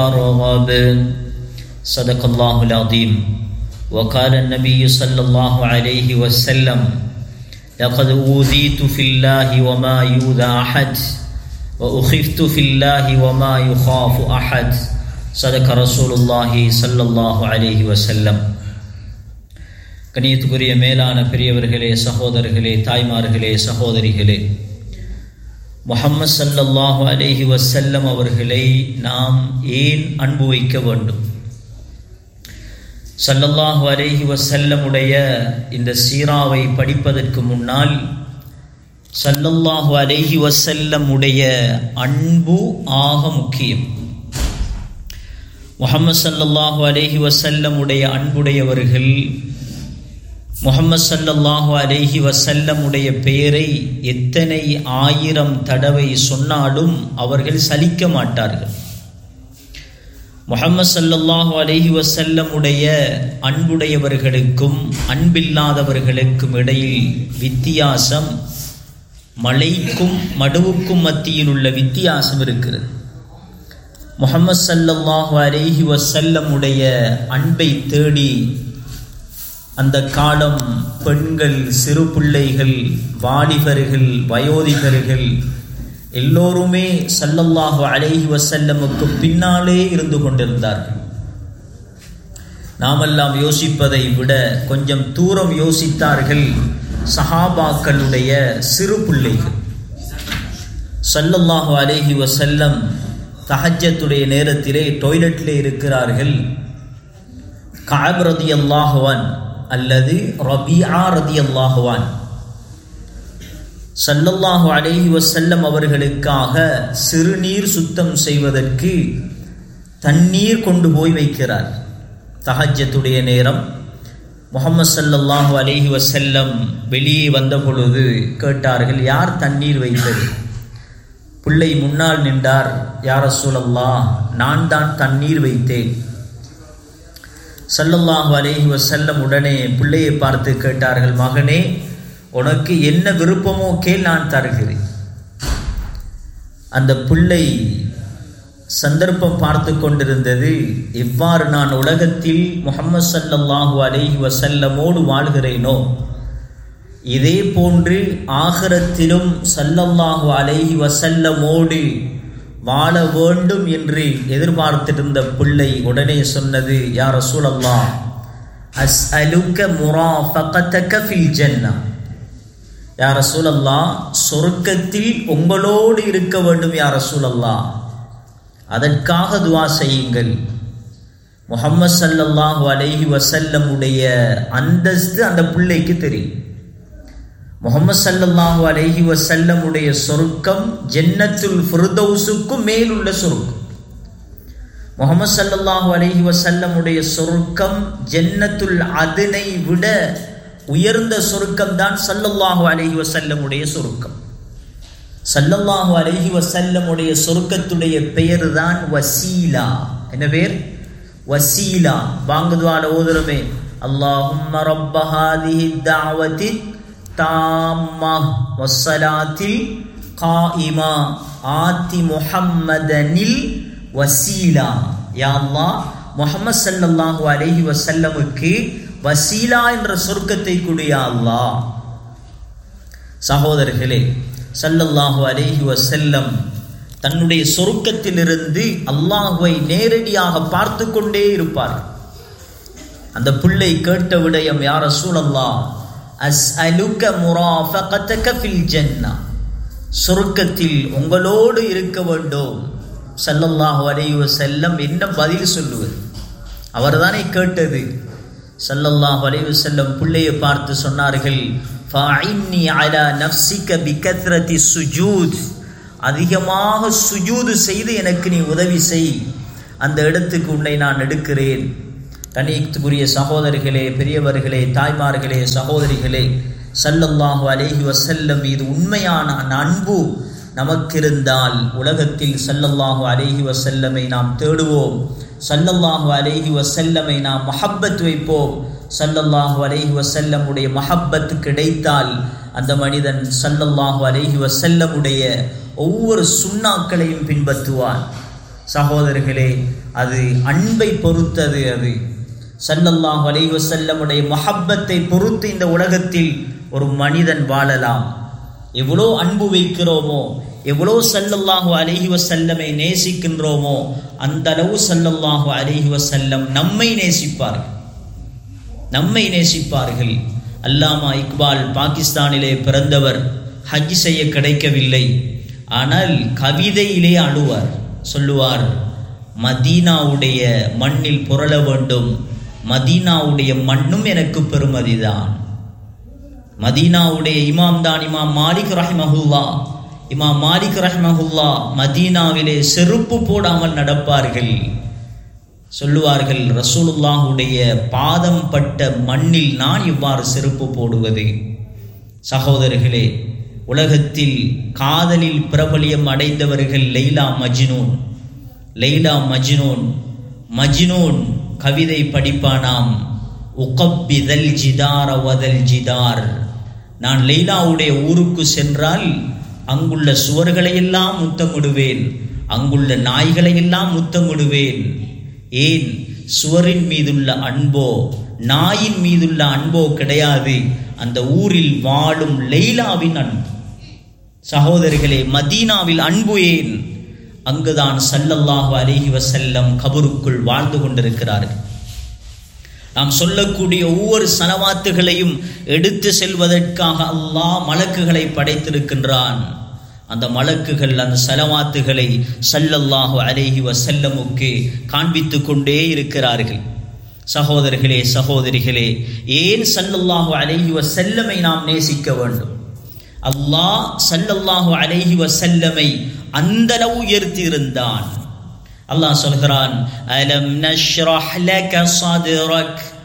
رغب صدق الله العظيم وقال النبي صلى الله عليه وسلم لقد أوذيت في الله وما يؤذى أحد وأخفت في الله وما يخاف أحد صدق رسول الله صلى الله عليه وسلم கணியத்துக்குரிய மேலான பெரியவர்களே சகோதரர்களே தாய்மார்களே சகோதரிகளே முஹம்மது சல்லல்லாஹு அலைஹி வசல்லம் அவர்களை நாம் ஏன் அன்பு வைக்க வேண்டும் சல்லல்லாஹு அலைஹி வசல்லமுடைய இந்த சீராவை படிப்பதற்கு முன்னால் சல்லல்லாஹு அலைஹி வசல்லமுடைய அன்பு ஆக முக்கியம் முகமது சல்லல்லாஹு அலைஹி வசல்லமுடைய அன்புடையவர்கள் முகமது சல்லல்லாஹு அலைஹி வசல்லமுடைய பெயரை எத்தனை ஆயிரம் தடவை சொன்னாலும் அவர்கள் சலிக்க மாட்டார்கள் முகமது சல்லல்லாஹு அலைஹி வசல்லமுடைய அன்புடையவர்களுக்கும் அன்பில்லாதவர்களுக்கும் இடையில் வித்தியாசம் மலைக்கும் மடுவுக்கும் மத்தியில் உள்ள வித்தியாசம் இருக்கிறது முகமது சல்லல்லாஹு அலைஹி வசல்லமுடைய அன்பை தேடி அந்த காலம் பெண்கள் சிறு பிள்ளைகள் வாலிபர்கள் வயோதிகர்கள் எல்லோருமே சல்லல்லாஹு அலைஹி வசல்லமுக்கு பின்னாலே இருந்து கொண்டிருந்தார்கள் நாமெல்லாம் யோசிப்பதை விட கொஞ்சம் தூரம் யோசித்தார்கள் சஹாபாக்களுடைய சிறு பிள்ளைகள் சல்லல்லாஹு அலைஹி வசல்லம் தஹஜத்துடைய நேரத்திலே டொய்லெட்டிலே இருக்கிறார்கள் காப் ரதி அல்லாஹுவான் அல்லது ரபியா ரதி அல்லாஹுவான் சல்லல்லாஹு அலைஹி வசல்லம் அவர்களுக்காக சிறுநீர் சுத்தம் செய்வதற்கு தண்ணீர் கொண்டு போய் வைக்கிறார் தஹஜத்துடைய நேரம் முகமது சல்லல்லாஹு அலைஹி வசல்லம் வெளியே வந்த பொழுது கேட்டார்கள் யார் தண்ணீர் வைத்தது பிள்ளை முன்னால் நின்றார் யார சூழல்லா நான் தான் தண்ணீர் வைத்தேன் சல்லல்லாஹு அலேஹி வசல்லம் உடனே பிள்ளையை பார்த்து கேட்டார்கள் மகனே உனக்கு என்ன விருப்பமோ கேள் நான் தருகிறேன் அந்த பிள்ளை சந்தர்ப்பம் பார்த்து கொண்டிருந்தது எவ்வாறு நான் உலகத்தில் முகமது சல்லல்லாஹு அலேஹி வசல்லமோடு வாழ்கிறேனோ இதே போன்று ஆகரத்திலும் சல்லல்லாஹு அலைஹி வசல்லமோடு வாழ வேண்டும் என்று எதிர்பார்த்திருந்த பிள்ளை உடனே சொன்னது யார் ரசூலல்லா அஸ் அலுக்க முராஃபகத்தக ஃபில் ஜன்னா யார் ரசூலல்லா சொர்க்கத்தில் உங்களோடு இருக்க வேண்டும் யார் ரசூலல்லா அதற்காக துவா செய்யுங்கள் முகம்மது சல்லல்லாஹு அலைஹி வசல்லமுடைய அந்தஸ்து அந்த பிள்ளைக்கு தெரியும் முகமது சல்லல்லாஹு அலைஹி வசல்லமுடைய சொருக்கம் ஜென்னத்துல் ஃபிர்தௌஸுக்கும் மேலுள்ள சொருக்கம் முகமது சல்லல்லாஹு அலைஹி வசல்லமுடைய சொருக்கம் ஜென்னத்துல் அதனை விட உயர்ந்த சொருக்கம் தான் சல்லல்லாஹு அலைஹி வசல்லமுடைய சொருக்கம் சல்லல்லாஹு அலைஹி வசல்லமுடைய சொருக்கத்துடைய பெயர் தான் வசீலா என்ன பேர் வசீலா வாங்குதுவாட ஓதுறமே அல்லாஹும்ம ரப்ப ஹாதிஹி தாவதி தாம்மா வசலாத்தில் காயிமா ஆத்தி முஹம்மதனில் வசீலா யா அல்லாஹ் முஹம்மது ஸல்லல்லாஹு அலைஹி வஸல்லமுக்கு வசீலா என்ற சொர்க்கத்தை குடியா அல்லாஹ் சகோதரர்களே ஸல்லல்லாஹு அலைஹி வஸல்லம் தன்னுடைய சொருக்கத்திலிருந்து அல்லாஹுவை நேரடியாக பார்த்து கொண்டே இருப்பார் அந்த பிள்ளை கேட்ட விடயம் யார் ரசூலல்லா அஸ்அலுக முராஃபகத்தக ஃபில் ஜன்னா சொர்க்கத்தில் உங்களோடு இருக்க வேண்டும் சல்லல்லாஹு அலைஹி வஸல்லம் என்ன பதில் சொல்லுவது அவர்தானே கேட்டது சல்லல்லாஹு அலைஹி வஸல்லம் பிள்ளையை பார்த்து சொன்னார்கள் ஃபஇன்னி அலா நஃப்ஸிக பிகத்ரதி சுஜூத் அதிகமாக சுஜூது செய்து எனக்கு நீ உதவி செய் அந்த இடத்துக்கு உன்னை நான் எடுக்கிறேன் கணியத்துக்குரிய சகோதரிகளே பெரியவர்களே தாய்மார்களே சகோதரிகளே சல்லல்லாஹு அலைஹி வசல்லம் மீது உண்மையான அன்பு நமக்கிருந்தால் உலகத்தில் சல்லல்லாஹு அலைஹி வசல்லமை நாம் தேடுவோம் சல்லல்லாஹு அலைஹி வசல்லமை நாம் மஹப்பத் வைப்போம் சல்லல்லாஹு அலைஹி வசல்லமுடைய மஹப்பத் கிடைத்தால் அந்த மனிதன் சல்லல்லாஹு அலைஹி வசல்லமுடைய ஒவ்வொரு சுண்ணாக்களையும் பின்பற்றுவான் சகோதரர்களே அது அன்பை பொறுத்தது அது சல்லல்லாஹு அலைஹி வஸல்லமுடைய மஹப்பத்தை பொறுத்து இந்த உலகத்தில் ஒரு மனிதன் வாழலாம் எவ்வளோ அன்பு வைக்கிறோமோ எவ்வளோ சல்லல்லாஹு அலைஹி வஸல்லமை நேசிக்கின்றோமோ அந்த அளவு சல்லல்லாஹு அலைஹி வஸல்லம் நம்மை நேசிப்பார்கள் நம்மை நேசிப்பார்கள் அல்லாமா இக்பால் பாகிஸ்தானிலே பிறந்தவர் ஹஜ் செய்ய கிடைக்கவில்லை ஆனால் கவிதையிலே அழுவார் சொல்லுவார் மதீனாவுடைய மண்ணில் புரள வேண்டும் மதீனாவுடைய மண்ணும் எனக்கு பெருமதிதான் மதீனாவுடைய இமாம் தான் இமாம் மாலிக் ரஹ்மஹுல்லா இமாம் மாலிக் ரஹ்மஹுல்லா மதீனாவிலே செருப்பு போடாமல் நடப்பார்கள் சொல்லுவார்கள் ரசூலுல்லாஹுடைய பாதம் பட்ட மண்ணில் நான் இவ்வாறு செருப்பு போடுவது சகோதரர்களே உலகத்தில் காதலில் பிரபலியம் அடைந்தவர்கள் லைலா மஜ்னூன் லைலா மஜ்னூன் மஜ்னூன் கவிதை படிப்பானாம் உகப்பிதல் ஜிதார வதல் ஜிதார் நான் லைலாவுடைய ஊருக்கு சென்றால் அங்குள்ள சுவர்களையெல்லாம் முத்தமிடுவேன் அங்குள்ள நாய்களையெல்லாம் முத்தமிடுவேன் ஏன் சுவரின் மீதுள்ள அன்போ நாயின் மீதுள்ள அன்போ கிடையாது அந்த ஊரில் வாழும் லைலாவின் அன்பு சகோதரிகளே மதீனாவில் அன்பு ஏன் அங்குதான் சல்லல்லாஹு அலைஹி வசல்லம் கபருக்குள் வாழ்ந்து கொண்டிருக்கிறார்கள் நாம் சொல்லக்கூடிய ஒவ்வொரு சலவாத்துகளையும் எடுத்து செல்வதற்காக அல்லாஹ் மலக்குகளை படைத்திருக்கின்றான் அந்த மலக்குகள் அந்த சலவாத்துகளை சல்லல்லாஹு அலைஹி வசல்லமுக்கு காண்பித்து கொண்டே இருக்கிறார்கள் சகோதரர்களே சகோதரிகளே ஏன் சல்லல்லாஹு அலைஹி வசல்லமை நாம் நேசிக்க வேண்டும் அல்லாஹ் சல்லல்லாஹு அலைஹி வசல்லமை அந்தளவு உயர்த்தி இருந்தான் அல்லாஹ் சொல்கிறான் அலம் நஷ்ரஹ் லக சதுரக்